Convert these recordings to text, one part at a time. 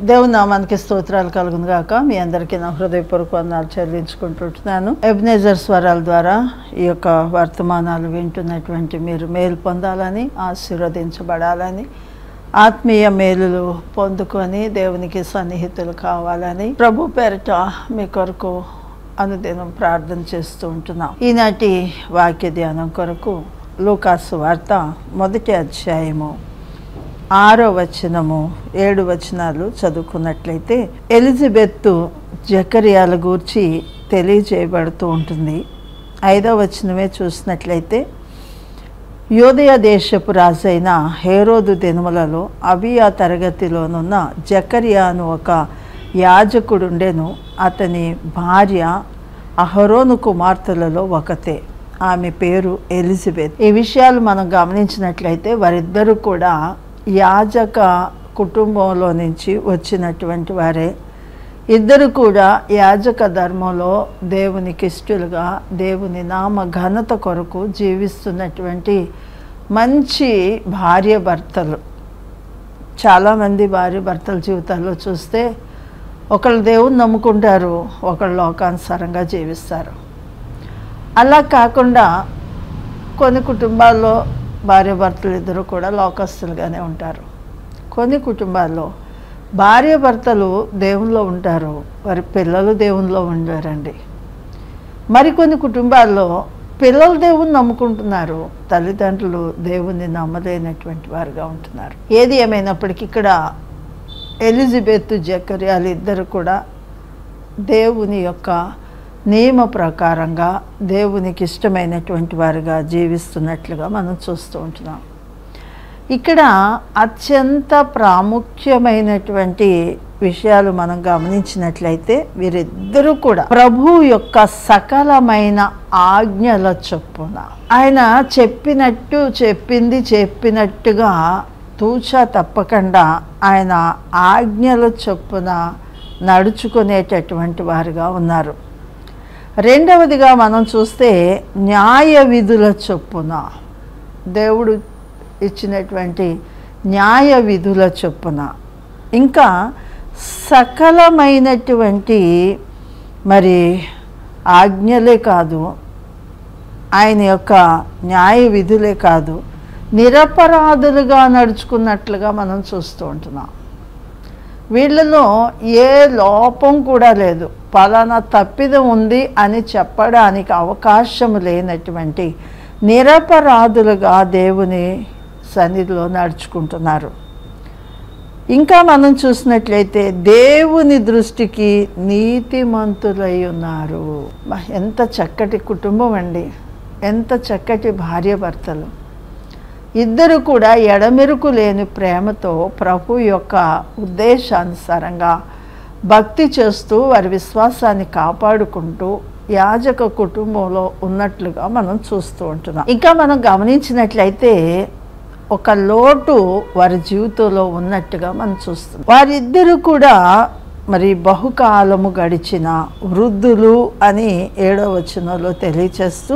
దేవుని నామానికి స్తోత్రాలు కలుగును గాక మీ అందరికీ నా హృదయపూర్వక వందనాలు చెల్లించుకుంటుంటున్నాను ఎబ్నేజర్ స్వరాల ద్వారా ఈ యొక్క వర్తమానాలు వింటున్నటువంటి మీరు మేలు పొందాలని ఆశీర్వదించబడాలని ఆత్మీయ మేలులు పొందుకొని దేవునికి సన్నిహితులు కావాలని ప్రభు పేరిట మీ కొరకు అనుదినం ప్రార్థన చేస్తూ ఉంటున్నాం ఈనాటి వాక్య ధ్యానం కొరకు లూకాసు వార్త మొదటి అధ్యాయము ఆరో వచనము ఏడు వచనాలు చదువుకున్నట్లయితే ఎలిజబెత్ జకరియాల గూర్చి తెలియజేయబడుతూ ఉంటుంది ఐదో వచనమే చూసినట్లయితే యోదయ దేశపు రాజైన హేరోదు దినములలో అబియా తరగతిలోనున్న జకరియా అను ఒక యాజకుడుండెను అతని భార్య అహరోను కుమార్తెలలో ఒకతే ఆమె పేరు ఎలిజబెత్ ఈ విషయాలు మనం గమనించినట్లయితే వారిద్దరూ కూడా యాజక కుటుంబంలో నుంచి వచ్చినటువంటి వారే ఇద్దరు కూడా యాజక ధర్మంలో దేవునికి ఇష్టలుగా దేవుని నామ ఘనత కొరకు జీవిస్తున్నటువంటి మంచి భార్య భర్తలు చాలామంది భార్య భర్తల జీవితాల్లో చూస్తే ఒకళ్ళు దేవుని నమ్ముకుంటారు ఒకళ్ళు లోకానుసారంగా జీవిస్తారు అలా కాకుండా కొన్ని కుటుంబాల్లో భార్య భర్తలు ఇద్దరు కూడా లోకస్తులుగానే ఉంటారు కొన్ని కుటుంబాల్లో భార్య భర్తలు దేవునిలో ఉంటారు వారి పిల్లలు దేవునిలో ఉండరండి మరికొన్ని కుటుంబాల్లో పిల్లలు దేవుని నమ్ముకుంటున్నారు తల్లిదండ్రులు దేవుని నమ్మలేనటువంటి వారుగా ఉంటున్నారు ఏది ఏమైనప్పటికీ ఇక్కడ ఎలిజబెత్ జకర్యాలు ఇద్దరు కూడా దేవుని యొక్క నియమ ప్రకారంగా దేవునికి ఇష్టమైనటువంటి వారుగా జీవిస్తున్నట్లుగా మనం చూస్తూ ఉంటున్నాం ఇక్కడ అత్యంత ప్రాముఖ్యమైనటువంటి విషయాలు మనం గమనించినట్లయితే వీరిద్దరూ కూడా ప్రభు యొక్క సకలమైన ఆజ్ఞల చొప్పున ఆయన చెప్పినట్టు చెప్పింది చెప్పినట్టుగా తూచా తప్పకుండా ఆయన ఆజ్ఞల చొప్పున నడుచుకునేటటువంటి వారుగా ఉన్నారు రెండవదిగా మనం చూస్తే న్యాయ విధుల చొప్పున దేవుడు ఇచ్చినటువంటి న్యాయ విధుల చొప్పున ఇంకా సకలమైనటువంటి మరి ఆజ్ఞలే కాదు ఆయన యొక్క న్యాయ విధులే కాదు నిరపరాధులుగా నడుచుకున్నట్లుగా మనం చూస్తూ ఉంటున్నాం వీళ్ళలో ఏ లోపం కూడా లేదు పలానా తప్పిదం ఉంది అని చెప్పడానికి అవకాశం లేనటువంటి నిరపరాధులుగా దేవుని సన్నిధిలో నడుచుకుంటున్నారు ఇంకా మనం చూసినట్లయితే దేవుని దృష్టికి నీతిమంతులై ఉన్నారు బా, ఎంత చక్కటి కుటుంబం అండి ఎంత చక్కటి భార్యాభర్తలు ఇద్దరు కూడా ఎడమెరుకు లేని ప్రేమతో ప్రభు యొక్క ఉద్దేశానుసారంగా భక్తి చేస్తూ వారి విశ్వాసాన్ని కాపాడుకుంటూ యాజక కుటుంబంలో ఉన్నట్లుగా మనం చూస్తూ ఉంటున్నాం ఇంకా మనం గమనించినట్లయితే ఒక లోటు వారి జీవితంలో ఉన్నట్టుగా మనం చూస్తున్నాం వారిద్దరూ కూడా మరి బహుకాలము గడిచిన వృద్ధులు అని ఏడో వచనంలో తెలియచేస్తూ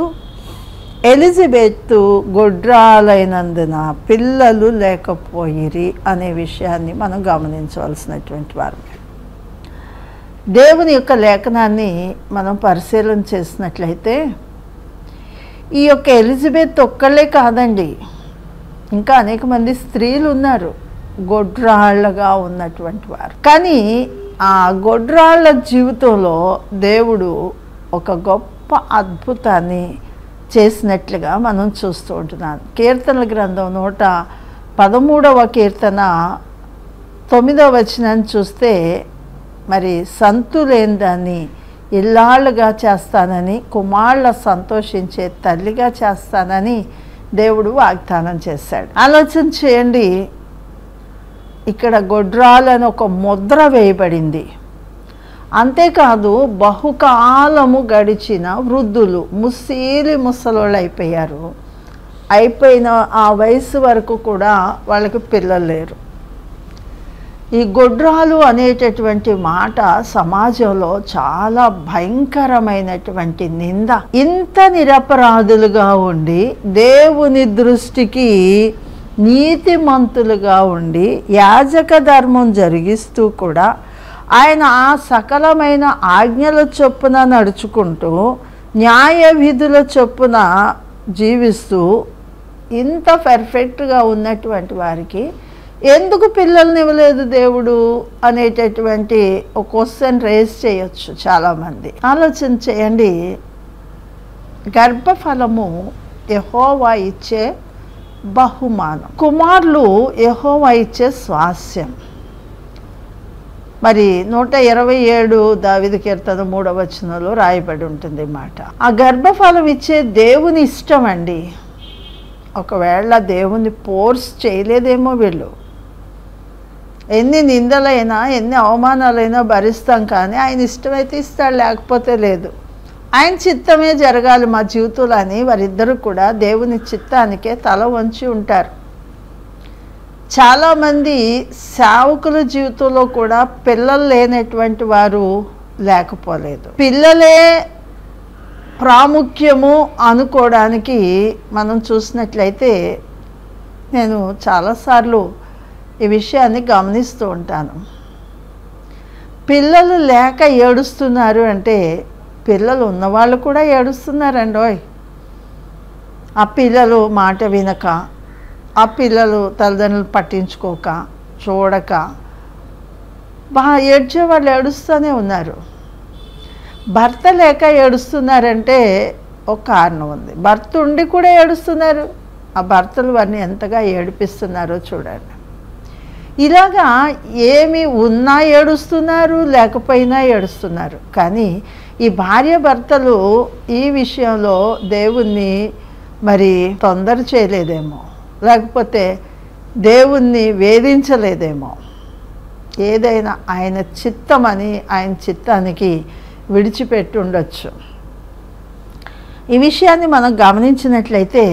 ఎలిజబెత్ గొడ్రాలైనందున పిల్లలు లేకపోయిరి అనే విషయాన్ని మనం గమనించవలసినటువంటి వారు దేవుని యొక్క లేఖనాన్ని మనం పరిశీలన చేసినట్లయితే ఈ యొక్క ఎలిజబెత్ ఒక్కళ్ళే కాదండి ఇంకా అనేక మంది స్త్రీలు ఉన్నారు గొడ్రాళ్ళగా ఉన్నటువంటి వారు కానీ ఆ గొడ్రాళ్ళ జీవితంలో దేవుడు ఒక గొప్ప అద్భుతాన్ని చేసినట్లుగా మనం చూస్తూ ఉంటున్నాం కీర్తనల గ్రంథం నూట పదమూడవ కీర్తన తొమ్మిదవ వచనాన్ని చూస్తే మరి సంతు లేని దాన్ని ఇల్లాళ్ళుగా చేస్తానని కుమారుల సంతోషించే తల్లిగా చేస్తానని దేవుడు వాగ్దానం చేశాడు ఆలోచన చేయండి ఇక్కడ గొడ్రాలని ఒక ముద్ర వేయబడింది అంతేకాదు బహుకాలము గడిచిన వృద్ధులు ముసీలి ముసలోళ్ళు అయిపోయారు అయిపోయిన ఆ వయసు వరకు కూడా వాళ్ళకి పిల్లలు లేరు ఈ గొడ్రాలు అనేటటువంటి మాట సమాజంలో చాలా భయంకరమైనటువంటి నింద ఇంత నిరపరాధులుగా ఉండి దేవుని దృష్టికి నీతిమంతులుగా ఉండి యాజక ధర్మం జరిగిస్తూ కూడా ఆయన ఆ సకలమైన ఆజ్ఞల చొప్పున నడుచుకుంటూ న్యాయ విధుల చొప్పున జీవిస్తూ ఇంత పర్ఫెక్ట్గా ఉన్నటువంటి వారికి ఎందుకు పిల్లల్ని ఇవ్వలేదు దేవుడు అనేటటువంటి ఒక క్వశ్చన్ రేస్ చేయొచ్చు చాలామంది ఆలోచన చేయండి గర్భఫలము యహోవా ఇచ్చే బహుమానం కుమారులు యహోవా ఇచ్చే స్వాస్యం మరి నూట ఇరవై ఏడు దావిది కీర్తన మూడవ వచనంలో రాయబడి ఉంటుంది మాట ఆ గర్భఫలం ఇచ్చే దేవుని ఇష్టం అండి ఒకవేళ దేవుని పోర్స్ చేయలేదేమో వీళ్ళు ఎన్ని నిందలైనా ఎన్ని అవమానాలైనా భరిస్తాం కానీ ఆయన ఇష్టమైతే ఇస్తాడు లేకపోతే లేదు ఆయన చిత్తమే జరగాలి మా జీవితంలో అని వారిద్దరూ కూడా దేవుని చిత్తానికే తల వంచి ఉంటారు చాలామంది సేవకుల జీవితంలో కూడా పిల్లలు లేనటువంటి వారు లేకపోలేదు పిల్లలే ప్రాముఖ్యము అనుకోవడానికి మనం చూసినట్లయితే నేను చాలాసార్లు ఈ విషయాన్ని గమనిస్తూ ఉంటాను పిల్లలు లేక ఏడుస్తున్నారు అంటే పిల్లలు ఉన్నవాళ్ళు కూడా ఏడుస్తున్నారండోయ్ ఆ పిల్లలు మాట వినక ఆ పిల్లలు తల్లిదండ్రులు పట్టించుకోక చూడక బాగా ఏడ్చే వాళ్ళు ఏడుస్తూనే ఉన్నారు భర్త లేక ఏడుస్తున్నారంటే ఒక కారణం ఉంది భర్త ఉండి కూడా ఏడుస్తున్నారు ఆ భర్తలు వారిని ఎంతగా ఏడిపిస్తున్నారో చూడండి ఇలాగా ఏమి ఉన్నా ఏడుస్తున్నారు లేకపోయినా ఏడుస్తున్నారు కానీ ఈ భార్య భర్తలు ఈ విషయంలో దేవుణ్ణి మరి తొందర చేయలేదేమో లేకపోతే దేవుణ్ణి వేధించలేదేమో ఏదైనా ఆయన చిత్తమని ఆయన చిత్తానికి విడిచిపెట్టి ఉండొచ్చు ఈ విషయాన్ని మనం గమనించినట్లయితే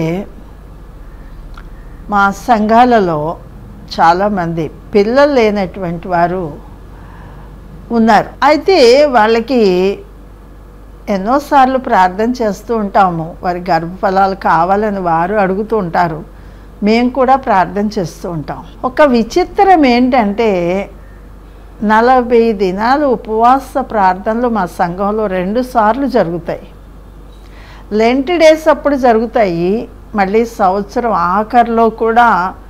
మా సంఘాలలో చాలామంది పిల్లలు లేనటువంటి వారు ఉన్నారు అయితే వాళ్ళకి ఎన్నోసార్లు ప్రార్థన చేస్తూ ఉంటాము వారి గర్భఫలాలు కావాలని వారు అడుగుతూ ఉంటారు మేము కూడా ప్రార్థన చేస్తూ ఉంటాం ఒక విచిత్రం ఏంటంటే నలభై దినాలు ఉపవాస ప్రార్థనలు మా సంఘంలో రెండు సార్లు జరుగుతాయి లెంట్ డేస్ అప్పుడు జరుగుతాయి మళ్ళీ సంవత్సరం ఆఖరిలో కూడా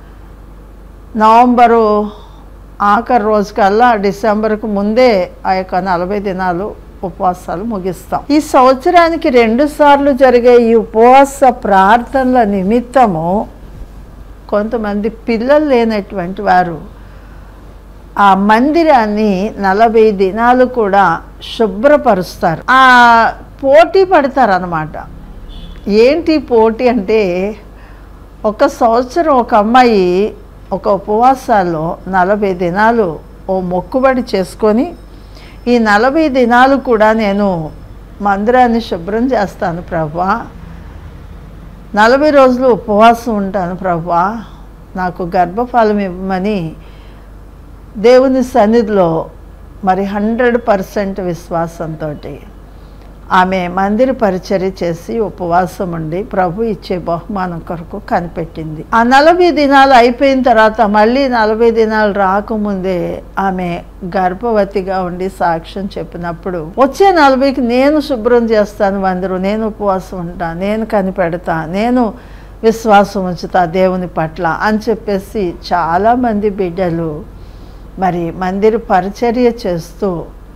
నవంబరు ఆఖరి రోజు కల్లా డిసెంబర్కు ముందే ఆ యొక్క నలభై దినాలు ఉపవాసాలు ముగిస్తాం ఈ సంవత్సరానికి రెండు సార్లు జరిగే ఈ ఉపవాస ప్రార్థనల నిమిత్తము కొంతమంది పిల్లలు లేనటువంటి వారు ఆ మందిరాన్ని నలభై దినాలు కూడా శుభ్రపరుస్తారు ఆ పోటీ పడతారు అన్నమాట ఏంటి పోటీ అంటే ఒక సంవత్సరం ఒక అమ్మాయి ఒక ఉపవాసాల్లో నలభై దినాలు ఓ మొక్కుబడి చేసుకొని ఈ నలభై దినాలు కూడా నేను మందిరాన్ని శుభ్రం చేస్తాను ప్రభా నలభై రోజులు ఉపవాసం ఉంటాను ప్రభా నాకు గర్భఫలం ఇవ్వమని దేవుని సన్నిధిలో మరి హండ్రెడ్ పర్సెంట్ విశ్వాసంతో ఆమె మందిర పరిచర్య చేసి ఉపవాసం ఉండి ప్రభు ఇచ్చే బహుమానం కొరకు కనిపెట్టింది ఆ నలభై దినాలు అయిపోయిన తర్వాత మళ్ళీ నలభై దినాలు రాకముందే ఆమె గర్భవతిగా ఉండి సాక్ష్యం చెప్పినప్పుడు వచ్చే నలభైకి నేను శుభ్రం చేస్తాను మందిరం నేను ఉపవాసం ఉంటా నేను కనిపెడతా నేను విశ్వాసం ఉంచుతా దేవుని పట్ల అని చెప్పేసి చాలామంది బిడ్డలు మరి మందిర పరిచర్య చేస్తూ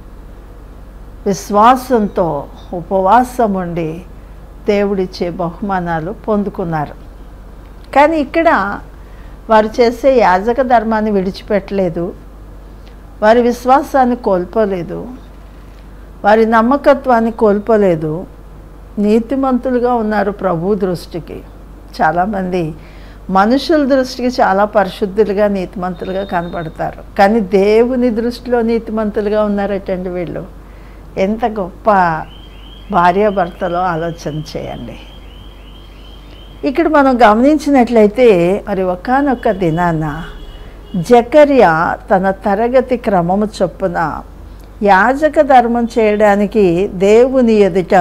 విశ్వాసంతో ఉపవాసం ఉండి దేవుడిచ్చే బహుమానాలు పొందుకున్నారు కానీ ఇక్కడ వారు చేసే యాజక ధర్మాన్ని విడిచిపెట్టలేదు వారి విశ్వాసాన్ని కోల్పోలేదు వారి నమ్మకత్వాన్ని కోల్పోలేదు నీతిమంతులుగా ఉన్నారు ప్రభు దృష్టికి చాలామంది మనుషుల దృష్టికి చాలా పరిశుద్ధులుగా నీతిమంతులుగా కనపడతారు కానీ దేవుని దృష్టిలో నీతిమంతులుగా ఉన్నారటండి వీళ్ళు ఎంత గొప్ప భార్యాభర్తలో ఆలోచన చేయండి ఇక్కడ మనం గమనించినట్లయితే మరి ఒకనొక దినాన జకర్య తన తరగతి క్రమము చొప్పున యాజక ధర్మం చేయడానికి దేవుని ఎదుట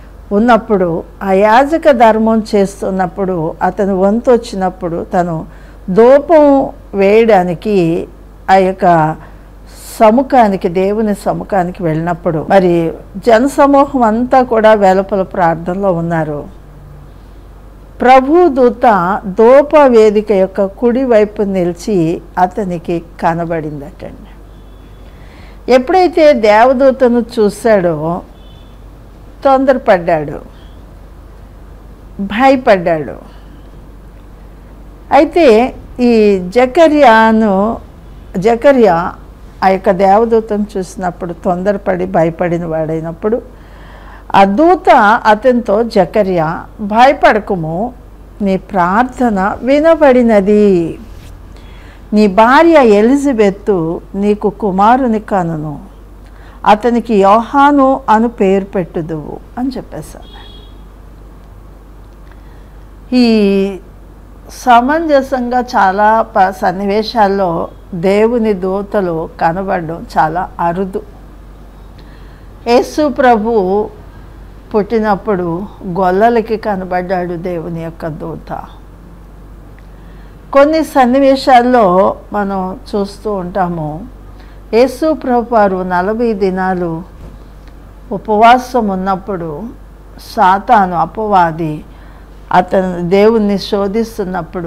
ఉన్నప్పుడు ఆ యాజక ధర్మం చేస్తున్నప్పుడు అతను వంతు వచ్చినప్పుడు తను ధూపం వేయడానికి ఆ యొక్క సముఖానికి దేవుని సముఖానికి వెళ్ళినప్పుడు మరి జనసమూహం అంతా కూడా వెలుపల ప్రార్థనలో ఉన్నారు ప్రభు దూత దూప వేదిక యొక్క కుడి వైపు నిలిచి అతనికి కనబడిందటండి ఎప్పుడైతే దేవదూతను చూశాడో తొందరపడ్డాడు భయపడ్డాడు అయితే ఈ జకర్యాను జకర్యా ఆ యొక్క దేవదూతను చూసినప్పుడు తొందరపడి భయపడిన వాడైనప్పుడు ఆ దూత అతనితో జకర్యా భయపడకము నీ ప్రార్థన వినబడినది నీ భార్య ఎలిజబెత్తు నీకు కుమారుని కనును అతనికి యోహాను అను పేరు పెట్టుదువు అని చెప్పేశాను ఈ సమంజసంగా చాలా ప సన్నివేశాల్లో దేవుని దూతలు కనబడడం చాలా అరుదు యేసు ప్రభు పుట్టినప్పుడు గొల్లలకి కనబడ్డాడు దేవుని యొక్క దూత కొన్ని సన్నివేశాల్లో మనం చూస్తూ ఉంటాము యేసు ప్రభు వారు నలభై దినాలు ఉపవాసం ఉన్నప్పుడు సాతాను అపవాది అతను దేవుణ్ణి శోధిస్తున్నప్పుడు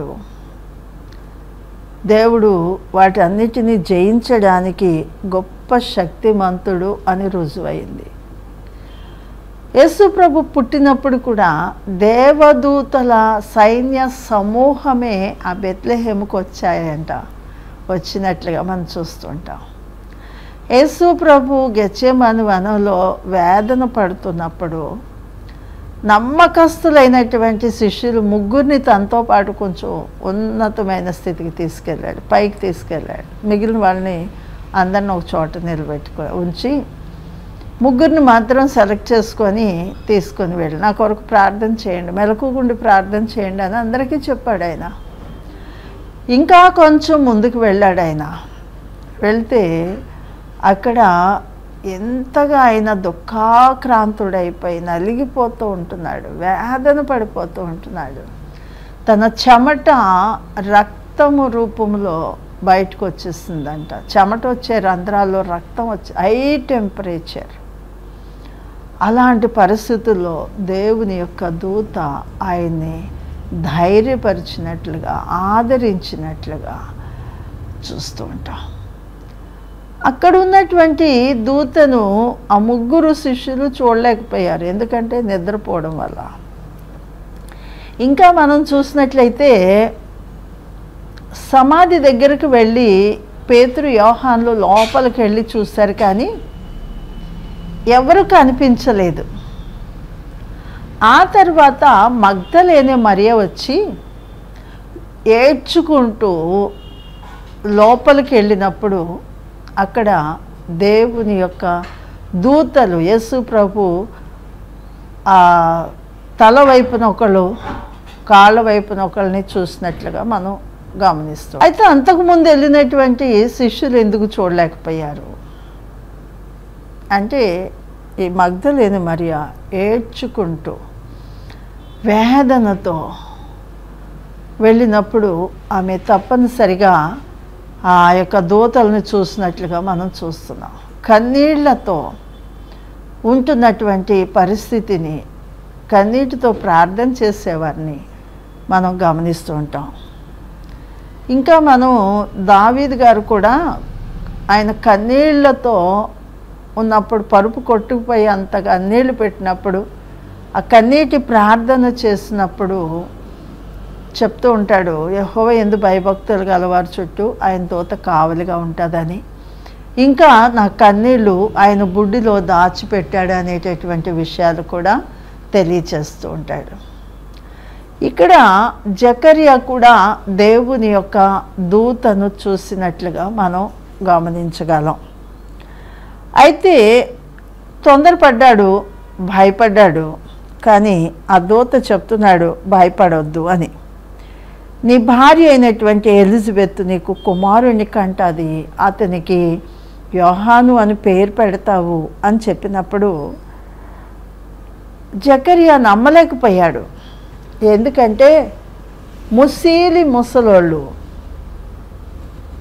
దేవుడు వాటన్నిటినీ జయించడానికి గొప్ప శక్తిమంతుడు అని రుజువైంది యేసు ప్రభు పుట్టినప్పుడు కూడా దేవదూతల సైన్య సమూహమే ఆ బెత్లెహేముకు వచ్చాయంట వచ్చినట్లుగా మనం చూస్తుంటాం యేసు ప్రభు గెచ్చేమని వనంలో వేదన పడుతున్నప్పుడు నమ్మకస్తులైనటువంటి శిష్యులు ముగ్గురిని తనతో పాటు కొంచెం ఉన్నతమైన స్థితికి తీసుకెళ్ళాడు పైకి తీసుకెళ్ళాడు మిగిలిన వాళ్ళని అందరిని ఒక చోట నిలబెట్టుకో ఉంచి ముగ్గురిని మాత్రం సెలెక్ట్ చేసుకొని తీసుకొని వెళ్ళి నా కొరకు ప్రార్థన చేయండి మెలకుగుండి ప్రార్థన చేయండి అని అందరికీ చెప్పాడు ఆయన ఇంకా కొంచెం ముందుకు వెళ్ళాడు ఆయన వెళ్తే అక్కడ ఎంతగా ఆయన దుఃఖాక్రాంతుడైపోయి నలిగిపోతూ ఉంటున్నాడు వేదన పడిపోతూ ఉంటున్నాడు తన చెమట రక్తము రూపంలో బయటకు వచ్చేస్తుందంట చెమట వచ్చే రంధ్రాల్లో రక్తం వచ్చే హై టెంపరేచర్ అలాంటి పరిస్థితుల్లో దేవుని యొక్క దూత ఆయన్ని ధైర్యపరిచినట్లుగా ఆదరించినట్లుగా చూస్తూ ఉంటాం అక్కడ ఉన్నటువంటి దూతను ఆ ముగ్గురు శిష్యులు చూడలేకపోయారు ఎందుకంటే నిద్రపోవడం వల్ల ఇంకా మనం చూసినట్లయితే సమాధి దగ్గరకు వెళ్ళి పేతురు యోహాన్లు లోపలికి వెళ్ళి చూశారు కానీ ఎవరు కనిపించలేదు ఆ తర్వాత మగ్ధలేని మరియ వచ్చి ఏడ్చుకుంటూ లోపలికి వెళ్ళినప్పుడు అక్కడ దేవుని యొక్క దూతలు యేసు ప్రభు ఆ తల వైపున ఒకళ్ళు కాళ్ళ వైపున ఒకళ్ళని చూసినట్లుగా మనం గమనిస్తాం అయితే అంతకుముందు వెళ్ళినటువంటి శిష్యులు ఎందుకు చూడలేకపోయారు అంటే ఈ మగ్ధలేని మరియా ఏడ్చుకుంటూ వేదనతో వెళ్ళినప్పుడు ఆమె తప్పనిసరిగా ఆ యొక్క దూతలను చూసినట్లుగా మనం చూస్తున్నాం కన్నీళ్లతో ఉంటున్నటువంటి పరిస్థితిని కన్నీటితో ప్రార్థన చేసేవారిని మనం గమనిస్తూ ఉంటాం ఇంకా మనం దావీద్ గారు కూడా ఆయన కన్నీళ్లతో ఉన్నప్పుడు పరుపు కొట్టుకుపోయి అంత కన్నీళ్లు పెట్టినప్పుడు ఆ కన్నీటి ప్రార్థన చేసినప్పుడు చెప్తూ ఉంటాడు యహోవ ఎందు భయభక్తులు గలవారి చుట్టూ ఆయన దూత కావలిగా ఉంటుందని ఇంకా నా కన్నీళ్ళు ఆయన బుడ్డిలో దాచిపెట్టాడు అనేటటువంటి విషయాలు కూడా తెలియచేస్తూ ఉంటాడు ఇక్కడ జకర్యా కూడా దేవుని యొక్క దూతను చూసినట్లుగా మనం గమనించగలం అయితే తొందరపడ్డాడు భయపడ్డాడు కానీ ఆ దూత చెప్తున్నాడు భయపడొద్దు అని నీ భార్య అయినటువంటి ఎలిజబెత్ నీకు కుమారుని కంటది అతనికి యోహాను అని పేరు పెడతావు అని చెప్పినప్పుడు జకరియా నమ్మలేకపోయాడు ఎందుకంటే ముసీలి ముసలోళ్ళు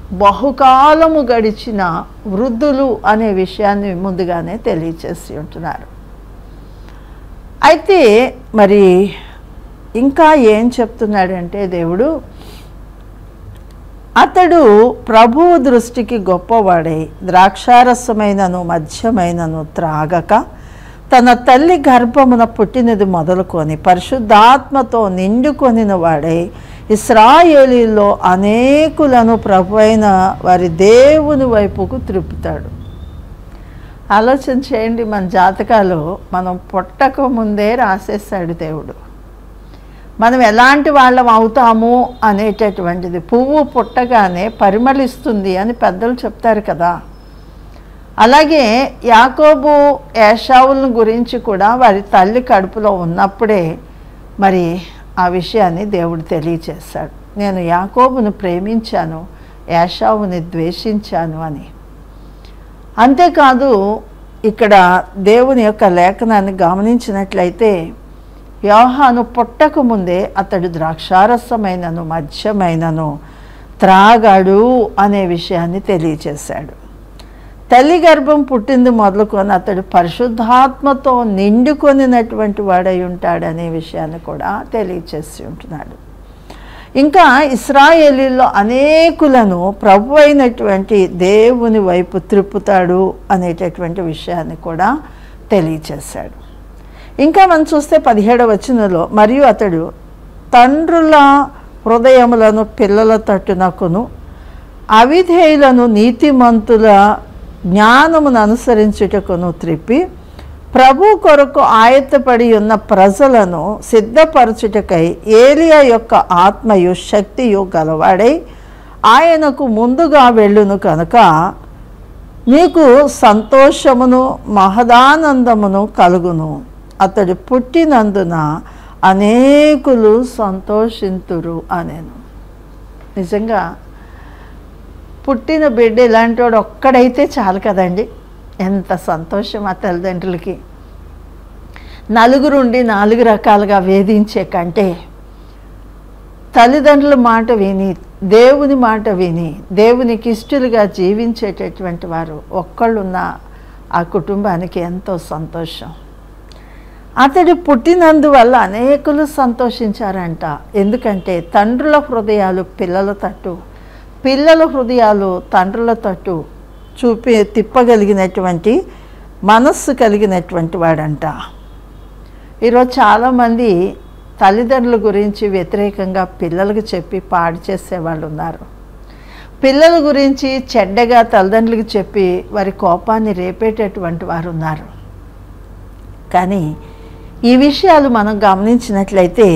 బహుకాలము గడిచిన వృద్ధులు అనే విషయాన్ని ముందుగానే తెలియచేసి ఉంటున్నారు అయితే మరి ఇంకా ఏం చెప్తున్నాడంటే దేవుడు అతడు ప్రభువు దృష్టికి గొప్పవాడై ద్రాక్షారసమైనను మధ్యమైనను త్రాగక తన తల్లి గర్భమున పుట్టినది మొదలుకొని పరిశుద్ధాత్మతో నిండుకొనిన వాడై ఇస్రాయేలీలో అనేకులను ప్రభు అయిన వారి దేవుని వైపుకు త్రిప్పుతాడు ఆలోచన చేయండి మన జాతకాలు మనం పుట్టక ముందే రాసేస్తాడు దేవుడు మనం ఎలాంటి వాళ్ళం అవుతాము అనేటటువంటిది పువ్వు పుట్టగానే పరిమళిస్తుంది అని పెద్దలు చెప్తారు కదా అలాగే యాకోబు ఏషావులను గురించి కూడా వారి తల్లి కడుపులో ఉన్నప్పుడే మరి ఆ విషయాన్ని దేవుడు తెలియచేశాడు నేను యాకోబును ప్రేమించాను ఏషావుని ద్వేషించాను అని అంతేకాదు ఇక్కడ దేవుని యొక్క లేఖనాన్ని గమనించినట్లయితే యోహాను పుట్టక ముందే అతడు ద్రాక్షారసమైనను మధ్యమైనను త్రాగాడు అనే విషయాన్ని తెలియచేశాడు తల్లి గర్భం పుట్టింది మొదలుకొని అతడు పరిశుద్ధాత్మతో నిండుకొనినటువంటి వాడై ఉంటాడనే విషయాన్ని కూడా తెలియచేసి ఉంటున్నాడు ఇంకా ఇస్రాయేలీల్లో అనేకులను ప్రభు అయినటువంటి దేవుని వైపు త్రిప్పుతాడు అనేటటువంటి విషయాన్ని కూడా తెలియచేశాడు ఇంకా మనం చూస్తే పదిహేడవ వచనంలో మరియు అతడు తండ్రుల హృదయములను పిల్లల తట్టునకును అవిధేయులను నీతిమంతుల జ్ఞానమును అనుసరించుటకును త్రిప్పి ప్రభు కొరకు ఆయత్తపడి ఉన్న ప్రజలను సిద్ధపరచుటకై ఏలియా యొక్క ఆత్మయు శక్తియు గలవాడై ఆయనకు ముందుగా వెళ్ళును కనుక నీకు సంతోషమును మహదానందమును కలుగును అతడు పుట్టినందున అనేకులు సంతోషింతురు అనేను నిజంగా పుట్టిన బిడ్డ ఇలాంటి వాడు ఒక్కడైతే చాలు కదండి ఎంత సంతోషం ఆ తల్లిదండ్రులకి నలుగురుండి నాలుగు రకాలుగా వేధించే కంటే తల్లిదండ్రుల మాట విని దేవుని మాట విని దేవునికి ఇష్టలుగా జీవించేటటువంటి వారు ఒక్కళ్ళున్న ఆ కుటుంబానికి ఎంతో సంతోషం అతడు పుట్టినందువల్ల అనేకులు సంతోషించారంట ఎందుకంటే తండ్రుల హృదయాలు పిల్లల తట్టు పిల్లల హృదయాలు తండ్రుల తట్టు చూపి తిప్పగలిగినటువంటి మనస్సు కలిగినటువంటి వాడంట ఈరోజు చాలామంది తల్లిదండ్రుల గురించి వ్యతిరేకంగా పిల్లలకు చెప్పి పాడు చేసేవాళ్ళు ఉన్నారు పిల్లల గురించి చెడ్డగా తల్లిదండ్రులకు చెప్పి వారి కోపాన్ని రేపేటటువంటి వారు ఉన్నారు కానీ ఈ విషయాలు మనం గమనించినట్లయితే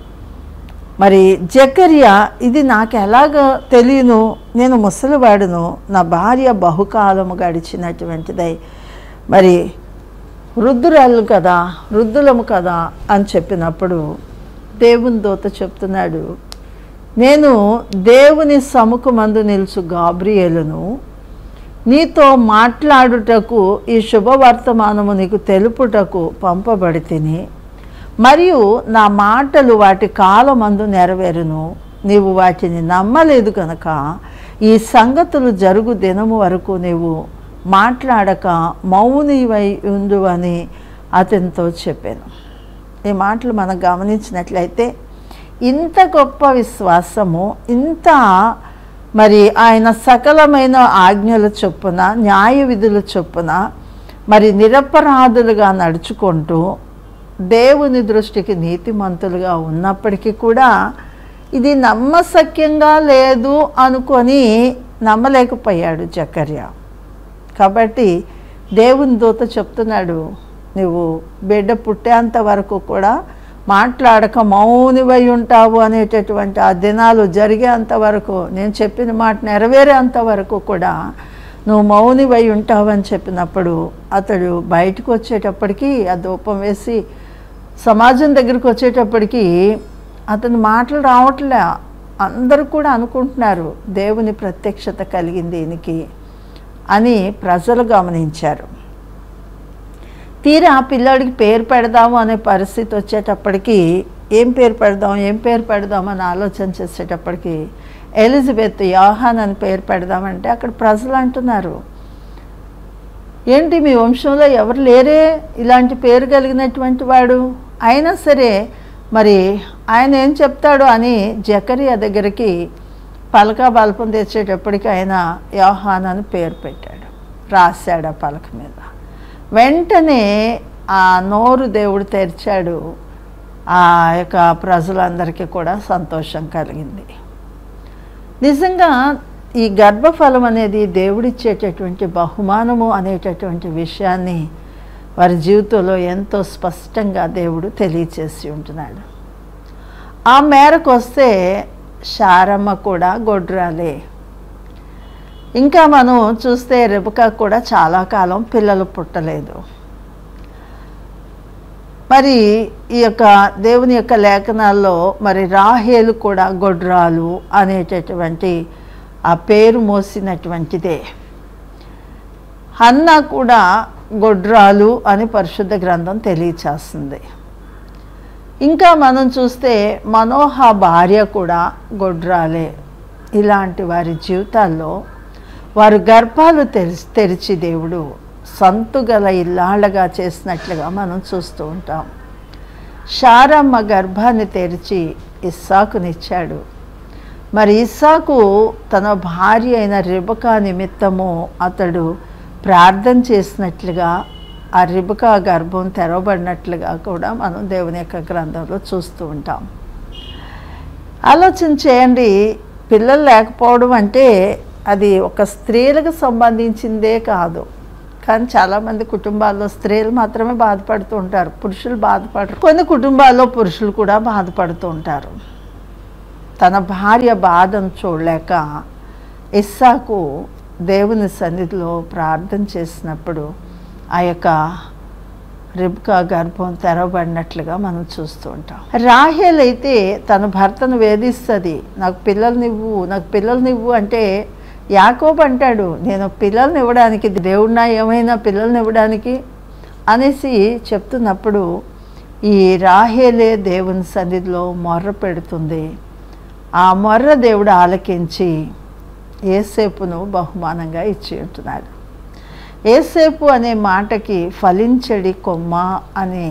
మరి జకర్యా ఇది నాకు ఎలాగ తెలియను నేను ముసలివాడును నా భార్య బహుకాలము గడిచినటువంటిదై మరి వృద్ధురాలు కదా వృద్ధులము కదా అని చెప్పినప్పుడు దేవుని దూత చెప్తున్నాడు నేను దేవుని సముఖమందు నిలుచు గాబ్రియేలును నీతో మాట్లాడుటకు ఈ శుభవర్తమానము నీకు తెలుపుటకు పంపబడి తిని మరియు నా మాటలు వాటి కాలమందు నెరవేరును నీవు వాటిని నమ్మలేదు కనుక ఈ సంగతులు జరుగు దినము వరకు నీవు మాట్లాడక మౌనివై ఉండు అని అతనితో చెప్పాను ఈ మాటలు మనం గమనించినట్లయితే ఇంత గొప్ప విశ్వాసము ఇంత మరి ఆయన సకలమైన ఆజ్ఞల చొప్పున న్యాయ విధుల చొప్పున మరి నిరపరాధులుగా నడుచుకుంటూ దేవుని దృష్టికి నీతిమంతులుగా ఉన్నప్పటికీ కూడా ఇది నమ్మశక్యంగా లేదు అనుకొని నమ్మలేకపోయాడు జకర్య కాబట్టి దేవుని దూత చెప్తున్నాడు నువ్వు బిడ్డ పుట్టేంత వరకు కూడా మాట్లాడక మౌనివై ఉంటావు అనేటటువంటి ఆ దినాలు జరిగేంత వరకు నేను చెప్పిన మాట నెరవేరేంత వరకు కూడా నువ్వు మౌనివై ఉంటావు అని చెప్పినప్పుడు అతడు బయటకు వచ్చేటప్పటికి ఆ ధూపం వేసి సమాజం దగ్గరికి వచ్చేటప్పటికి అతని మాటలు రావట్లే అందరూ కూడా అనుకుంటున్నారు దేవుని ప్రత్యక్షత కలిగింది ఈయనకి అని ప్రజలు గమనించారు తీరా ఆ పిల్లాడికి పేరు పెడదాము అనే పరిస్థితి వచ్చేటప్పటికి ఏం పేరు పెడదాం ఏం పేరు పెడదాం అని ఆలోచన చేసేటప్పటికి ఎలిజబెత్ యోహాన్ అని పేరు పెడదామంటే అక్కడ ప్రజలు అంటున్నారు ఏంటి మీ వంశంలో ఎవరు లేరే ఇలాంటి పేరు కలిగినటువంటి వాడు అయినా సరే మరి ఆయన ఏం చెప్తాడు అని జకరియా దగ్గరికి పలక బల్పం తెచ్చేటప్పటికి ఆయన యోహాన్ అని పేరు పెట్టాడు రాశాడు ఆ పలక మీద వెంటనే ఆ నోరు దేవుడు తెరిచాడు ఆ యొక్క ప్రజలందరికీ కూడా సంతోషం కలిగింది నిజంగా ఈ గర్భఫలం అనేది దేవుడిచ్చేటటువంటి బహుమానము అనేటటువంటి విషయాన్ని వారి జీవితంలో ఎంతో స్పష్టంగా దేవుడు తెలియచేసి ఉంటున్నాడు ఆ మేరకు వస్తే శారమ్మ కూడా గొడ్రాలే ఇంకా మనం చూస్తే రెబక కూడా చాలా కాలం పిల్లలు పుట్టలేదు మరి ఈ యొక్క దేవుని యొక్క లేఖనాల్లో మరి రాహేలు కూడా గొడ్రాలు అనేటటువంటి ఆ పేరు మోసినటువంటిదే హన్న కూడా గొడ్రాలు అని పరిశుద్ధ గ్రంథం తెలియచేస్తుంది ఇంకా మనం చూస్తే మనోహ భార్య కూడా గొడ్రాలే ఇలాంటి వారి జీవితాల్లో వారు గర్భాలు తెరిచి తెరిచి దేవుడు సంతుగల ఇల్లాళ్ళగా చేసినట్లుగా మనం చూస్తూ ఉంటాం శారమ్మ గర్భాన్ని తెరిచి ఇస్సాకునిచ్చాడు మరి ఇస్సాకు తన భార్య అయిన రిబకా నిమిత్తము అతడు ప్రార్థన చేసినట్లుగా ఆ రిబకా గర్భం తెరవబడినట్లుగా కూడా మనం దేవుని యొక్క గ్రంథంలో చూస్తూ ఉంటాం ఆలోచన చేయండి పిల్లలు లేకపోవడం అంటే అది ఒక స్త్రీలకు సంబంధించిందే కాదు కానీ చాలామంది కుటుంబాల్లో స్త్రీలు మాత్రమే బాధపడుతూ ఉంటారు పురుషులు బాధపడరు కొన్ని కుటుంబాల్లో పురుషులు కూడా బాధపడుతూ ఉంటారు తన భార్య బాధను చూడలేక ఇస్సాకు దేవుని సన్నిధిలో ప్రార్థన చేసినప్పుడు ఆ యొక్క రిబ్కా గర్భం తెరవబడినట్లుగా మనం చూస్తూ ఉంటాం రాహేల్ అయితే తన భర్తను వేధిస్తుంది నాకు పిల్లల్నివ్వు నాకు పిల్లల్నివ్వు అంటే యాకోబ్ అంటాడు నేను పిల్లల్ని ఇవ్వడానికి దేవుడినా ఏమైనా పిల్లల్ని ఇవ్వడానికి అనేసి చెప్తున్నప్పుడు ఈ రాహేలే దేవుని సన్నిధిలో మొర్ర పెడుతుంది ఆ మొర్ర దేవుడు ఆలకించి ఏసేపును బహుమానంగా ఇచ్చి ఉంటున్నాడు ఏసేపు అనే మాటకి ఫలించడి కొమ్మ అని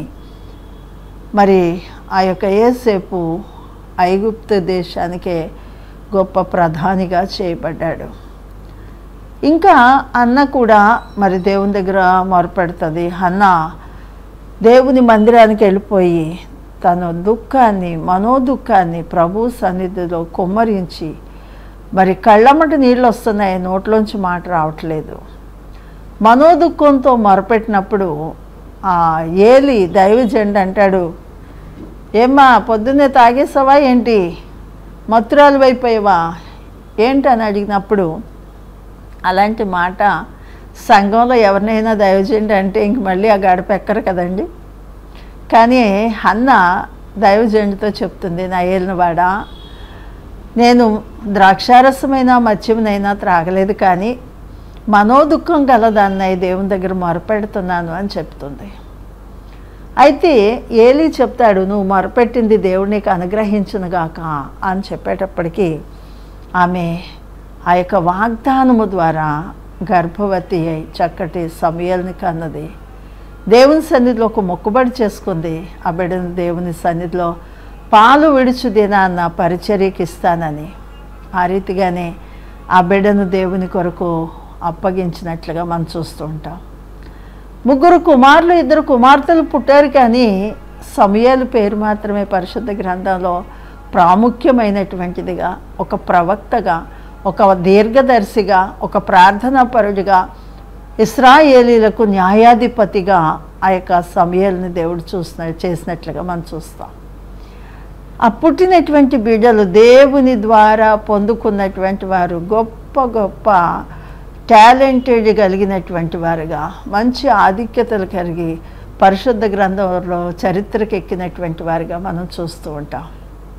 మరి ఆ యొక్క ఏసేపు ఐగుప్తు దేశానికే గొప్ప ప్రధానిగా చేయబడ్డాడు ఇంకా అన్న కూడా మరి దేవుని దగ్గర మొరపెడుతుంది అన్న దేవుని మందిరానికి వెళ్ళిపోయి తన దుఃఖాన్ని మనోదుఖాన్ని ప్రభు సన్నిధిలో కుమ్మరించి మరి కళ్ళమ్మట నీళ్ళు వస్తున్నాయి నోట్లోంచి మాట రావట్లేదు మనోదుఖంతో మొరపెట్టినప్పుడు ఆ ఏలి దైవజెండ అంటాడు ఏమ్మా పొద్దున్నే తాగేసావా ఏంటి మత్తురాలు అయిపోయావా ఏంటని అడిగినప్పుడు అలాంటి మాట సంఘంలో ఎవరినైనా దైవజెండ అంటే ఇంక మళ్ళీ ఆ గడప ఎక్కరు కదండి కానీ హన్న దైవజెండుతో చెప్తుంది నా ఏలినవాడా నేను ద్రాక్షారసమైన మద్యమునైనా త్రాగలేదు కానీ మనోదుఖం గలదాన్నై దేవుని దగ్గర మొరపెడుతున్నాను అని చెప్తుంది అయితే ఏలి చెప్తాడు నువ్వు మొరపెట్టింది దేవుడు నీకు అనుగ్రహించునుగాక అని చెప్పేటప్పటికీ ఆమె ఆ యొక్క వాగ్దానము ద్వారా గర్భవతి అయి చక్కటి సమయాల్ని కన్నది దేవుని సన్నిధిలో ఒక మొక్కుబడి చేసుకుంది ఆ బిడ్డను దేవుని సన్నిధిలో పాలు విడుచు దినాన్న పరిచర్యకి ఇస్తానని ఆ రీతిగానే ఆ బిడ్డను దేవుని కొరకు అప్పగించినట్లుగా మనం చూస్తూ ఉంటాం ముగ్గురు కుమారులు ఇద్దరు కుమార్తెలు పుట్టారు కానీ సమయాలు పేరు మాత్రమే పరిశుద్ధ గ్రంథంలో ప్రాముఖ్యమైనటువంటిదిగా ఒక ప్రవక్తగా ఒక దీర్ఘదర్శిగా ఒక ప్రార్థనా పరుడిగా ఇస్రాయేలీలకు న్యాయాధిపతిగా ఆ యొక్క సమయాలని దేవుడు చూసిన చేసినట్లుగా మనం చూస్తాం ఆ పుట్టినటువంటి బిడ్డలు దేవుని ద్వారా పొందుకున్నటువంటి వారు గొప్ప గొప్ప టాలెంటెడ్ కలిగినటువంటి వారుగా మంచి ఆధిక్యతలు కలిగి పరిశుద్ధ గ్రంథంలో చరిత్రకు ఎక్కినటువంటి వారుగా మనం చూస్తూ ఉంటాం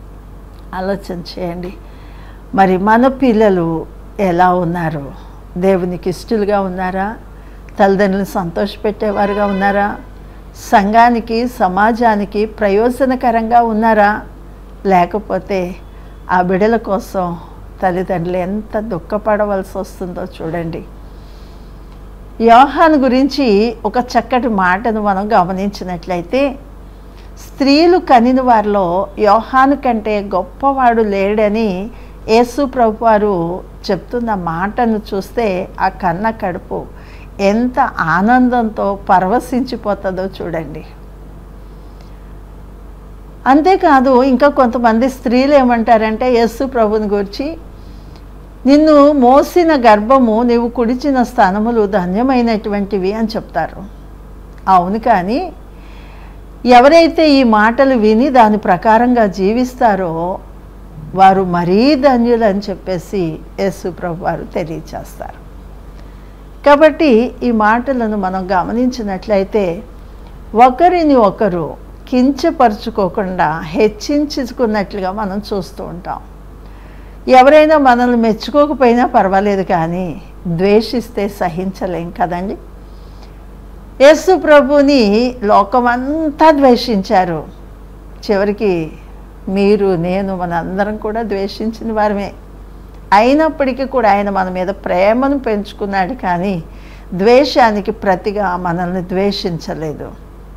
ఆలోచన చేయండి మరి మన పిల్లలు ఎలా ఉన్నారు దేవునికి ఇష్టలుగా ఉన్నారా తల్లిదండ్రులను సంతోషపెట్టేవారుగా ఉన్నారా సంఘానికి సమాజానికి ప్రయోజనకరంగా ఉన్నారా లేకపోతే ఆ బిడల కోసం తల్లిదండ్రులు ఎంత దుఃఖపడవలసి వస్తుందో చూడండి యోహాను గురించి ఒక చక్కటి మాటను మనం గమనించినట్లయితే స్త్రీలు కనిన వారిలో యోహాను కంటే గొప్పవాడు లేడని యేసు ప్రభు వారు చెప్తున్న మాటను చూస్తే ఆ కన్న కడుపు ఎంత ఆనందంతో పరవశించిపోతుందో చూడండి అంతేకాదు ఇంకా కొంతమంది స్త్రీలు ఏమంటారంటే యేసు ప్రభుని గురించి నిన్ను మోసిన గర్భము నీవు కుడిచిన స్థానములు ధన్యమైనటువంటివి అని చెప్తారు అవును కానీ ఎవరైతే ఈ మాటలు విని దాని ప్రకారంగా జీవిస్తారో వారు మరీ ధన్యులు అని చెప్పేసి యేసు ప్రభు వారు తెలియచేస్తారు కాబట్టి ఈ మాటలను మనం గమనించినట్లయితే ఒకరిని ఒకరు కించపరుచుకోకుండా హెచ్చించుకున్నట్లుగా మనం చూస్తూ ఉంటాం ఎవరైనా మనల్ని మెచ్చుకోకపోయినా పర్వాలేదు కానీ ద్వేషిస్తే సహించలేం కదండి యేసు ప్రభుని లోకమంతా ద్వేషించారు చివరికి మీరు నేను మనందరం కూడా ద్వేషించిన వారమే అయినప్పటికీ కూడా ఆయన మన మీద ప్రేమను పెంచుకున్నాడు కానీ ద్వేషానికి ప్రతిగా మనల్ని ద్వేషించలేదు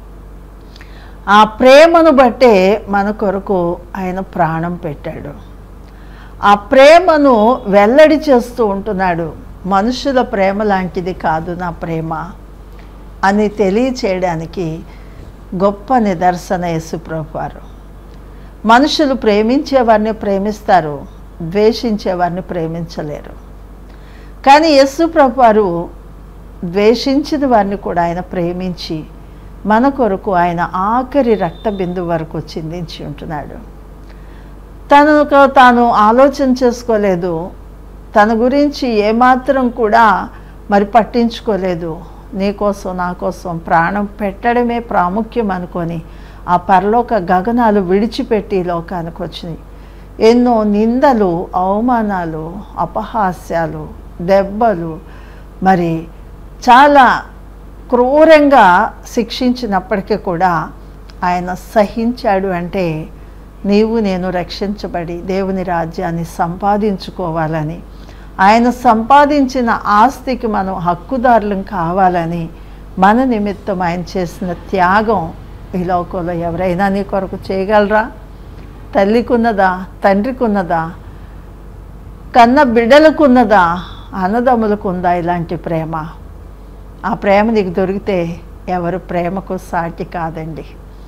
ఆ ప్రేమను బట్టే మన కొరకు ఆయన ప్రాణం పెట్టాడు ఆ ప్రేమను వెల్లడి చేస్తూ ఉంటున్నాడు మనుషుల ప్రేమ లాంటిది కాదు నా ప్రేమ అని తెలియచేయడానికి గొప్ప నిదర్శన యేసుప్రభు వారు మనుషులు ప్రేమించేవారిని ప్రేమిస్తారు ద్వేషించేవారిని ప్రేమించలేరు కానీ యేసు ప్రభు వారు ద్వేషించిన వారిని కూడా ఆయన ప్రేమించి మన కొరకు ఆయన ఆఖరి రక్త బిందు వరకు చిందించి ఉంటున్నాడు తనకు తాను ఆలోచన చేసుకోలేదు తన గురించి ఏమాత్రం కూడా మరి పట్టించుకోలేదు నీకోసం నా కోసం ప్రాణం పెట్టడమే ప్రాముఖ్యం అనుకొని ఆ పరలోక గగనాలు విడిచిపెట్టి ఈ లోకానికి వచ్చినాయి ఎన్నో నిందలు అవమానాలు అపహాస్యాలు దెబ్బలు మరి చాలా క్రూరంగా శిక్షించినప్పటికీ కూడా ఆయన సహించాడు అంటే నీవు నేను రక్షించబడి దేవుని రాజ్యాన్ని సంపాదించుకోవాలని ఆయన సంపాదించిన ఆస్తికి మనం హక్కుదారులం కావాలని మన నిమిత్తం ఆయన చేసిన త్యాగం ఈ లోకంలో ఎవరైనా నీ కొరకు చేయగలరా తల్లికున్నదా తండ్రికున్నదా కన్న బిడ్డలకున్నదా అన్నదమ్ములకుందా ఇలాంటి ప్రేమ ఆ ప్రేమ నీకు దొరికితే ఎవరు ప్రేమకు సాటి కాదండి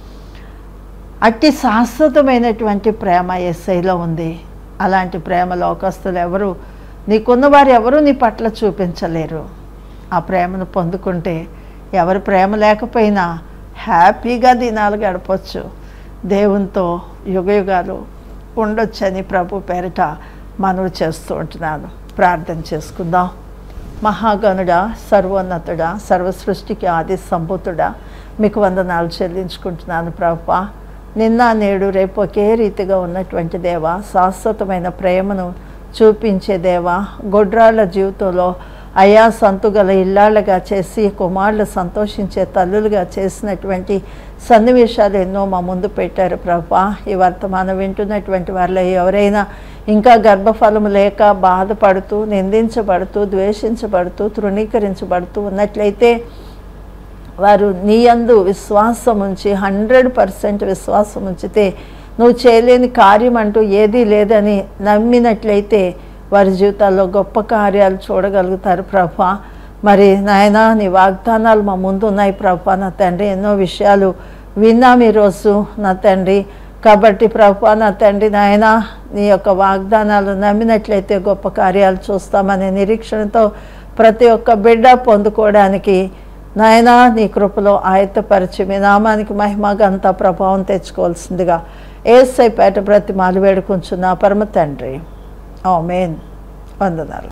అట్టి శాశ్వతమైనటువంటి ప్రేమ ఎస్ఐలో ఉంది అలాంటి ప్రేమ లోకస్తులు ఎవరు నీకున్న వారు ఎవరు నీ పట్ల చూపించలేరు ఆ ప్రేమను పొందుకుంటే ఎవరు ప్రేమ లేకపోయినా హ్యాపీగా దినాలు గడపచ్చు దేవునితో యుగయుగాలు ఉండొచ్చని ప్రభు పేరిట మనవి చేస్తూ ఉంటున్నాను ప్రార్థన చేసుకుందాం మహాగణుడా సర్వోన్నతుడా సర్వ సృష్టికి ఆది సంభూతుడా మీకు వందనాలు చెల్లించుకుంటున్నాను ప్రభా నిన్న నేడు రేపు ఒకే రీతిగా ఉన్నటువంటి దేవ శాశ్వతమైన ప్రేమను చూపించే దేవ గొడ్రాళ్ళ జీవితంలో అయా సంతుగల ఇల్లాళ్ళగా చేసి కుమారులు సంతోషించే తల్లులుగా చేసినటువంటి సన్నివేశాలు ఎన్నో మా ముందు పెట్టారు ప్రభా ఈ వర్తమానం వింటున్నటువంటి వారిలో ఎవరైనా ఇంకా గర్భఫలం లేక బాధపడుతూ నిందించబడుతూ ద్వేషించబడుతూ తృణీకరించబడుతూ ఉన్నట్లయితే వారు నీ యందు విశ్వాసం ఉంచి హండ్రెడ్ పర్సెంట్ విశ్వాసం ఉంచితే నువ్వు చేయలేని కార్యం అంటూ ఏదీ లేదని నమ్మినట్లయితే వారి జీవితాల్లో గొప్ప కార్యాలు చూడగలుగుతారు ప్రభా మరి నాయన నీ వాగ్దానాలు మా ముందు ఉన్నాయి ప్రభా నా తండ్రి ఎన్నో విషయాలు విన్నాం ఈరోజు నా తండ్రి కాబట్టి ప్రభా నా తండ్రి నాయన నీ యొక్క వాగ్దానాలు నమ్మినట్లయితే గొప్ప కార్యాలు చూస్తామనే నిరీక్షణతో ప్రతి ఒక్క బిడ్డ పొందుకోవడానికి నాయనా నీ కృపలో ఆయత్తపరిచి మీ నామానికి మహిమ గంత ప్రభావం తెచ్చుకోవాల్సిందిగా ఏసై పేట ప్రతి మాలు వేడుకుంటున్నా పరమ తండ్రి ఆమెన్ వందనాలు